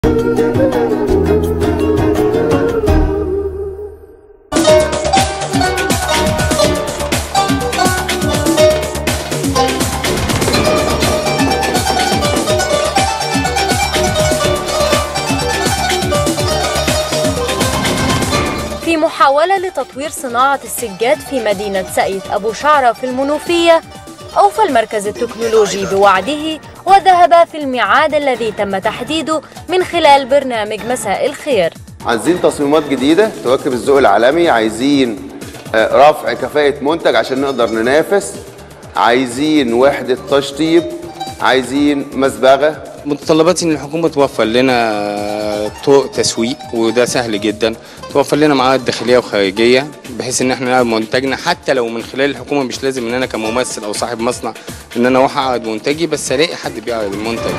في محاولة لتطوير صناعة السجاد في مدينة سقيت أبو شعرة في المنوفية أوفى المركز التكنولوجي بوعده وذهب في الميعاد الذي تم تحديده من خلال برنامج مساء الخير عايزين تصميمات جديدة تواكب الذوق العالمي عايزين آه، رفع كفاءة منتج عشان نقدر ننافس عايزين وحدة تشطيب عايزين مسبغة متطلباتي ان الحكومه توفر لنا طرق تسويق وده سهل جدا توفر لنا معارض داخليه وخارجيه بحيث ان احنا نعرض منتجنا حتى لو من خلال الحكومه مش لازم ان انا كممثل او صاحب مصنع ان انا اروح اعرض منتجي بس الاقي حد بيعرض المنتج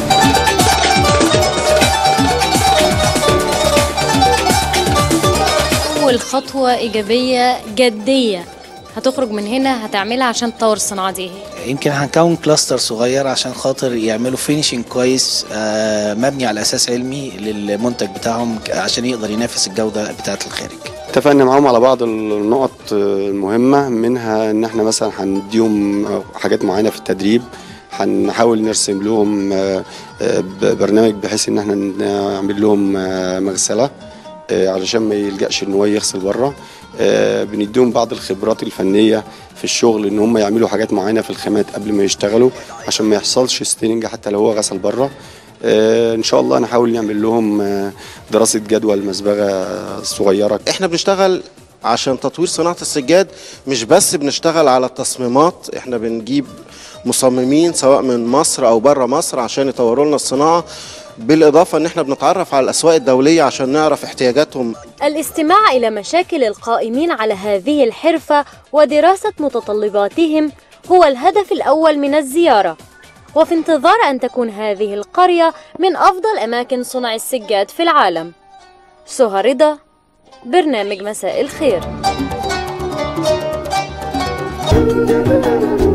أول خطوة إيجابية جدية هتخرج من هنا هتعملها عشان تطور الصناعة دي يمكن هنكون كلاستر صغير عشان خاطر يعملوا فينيشنج كويس آه، مبني على اساس علمي للمنتج بتاعهم ك- عشان يقدر ينافس الجوده بتاعه الخارج اتفقنا معاهم على بعض النقط المهمة منها ان احنا مثلا هنديهم حاجات معينة في التدريب هنحاول نرسم لهم آه، آه، ب- برنامج بحيث ان احنا نعمل لهم آه، مغسلة آه، علشان ما يلجأش ان هو يغسل بره آه، بنديهم بعض الخبرات الفنية في الشغل ان هم يعملوا حاجات معينة في الخامات قبل ما يشتغلوا عشان ما يحصلش ستيننج حتى لو هو غسل بره آه، ان شاء الله نحاول نعمل لهم آه، دراسة جدوى المسبغة صغيرة احنا بنشتغل عشان تطوير صناعة السجاد مش بس بنشتغل على التصميمات احنا بنجيب مصممين سواء من مصر او بره مصر عشان يطوروا لنا الصناعة بالاضافة ان احنا بنتعرف على الاسواق الدولية عشان نعرف احتياجاتهم الاستماع إلى مشاكل القائمين على هذه الحرفة ودراسة متطلباتهم هو الهدف الأول من الزيارة وفي انتظار أن تكون هذه القرية من أفضل أماكن صنع السجاد في العالم سهى رضا برنامج مساء الخير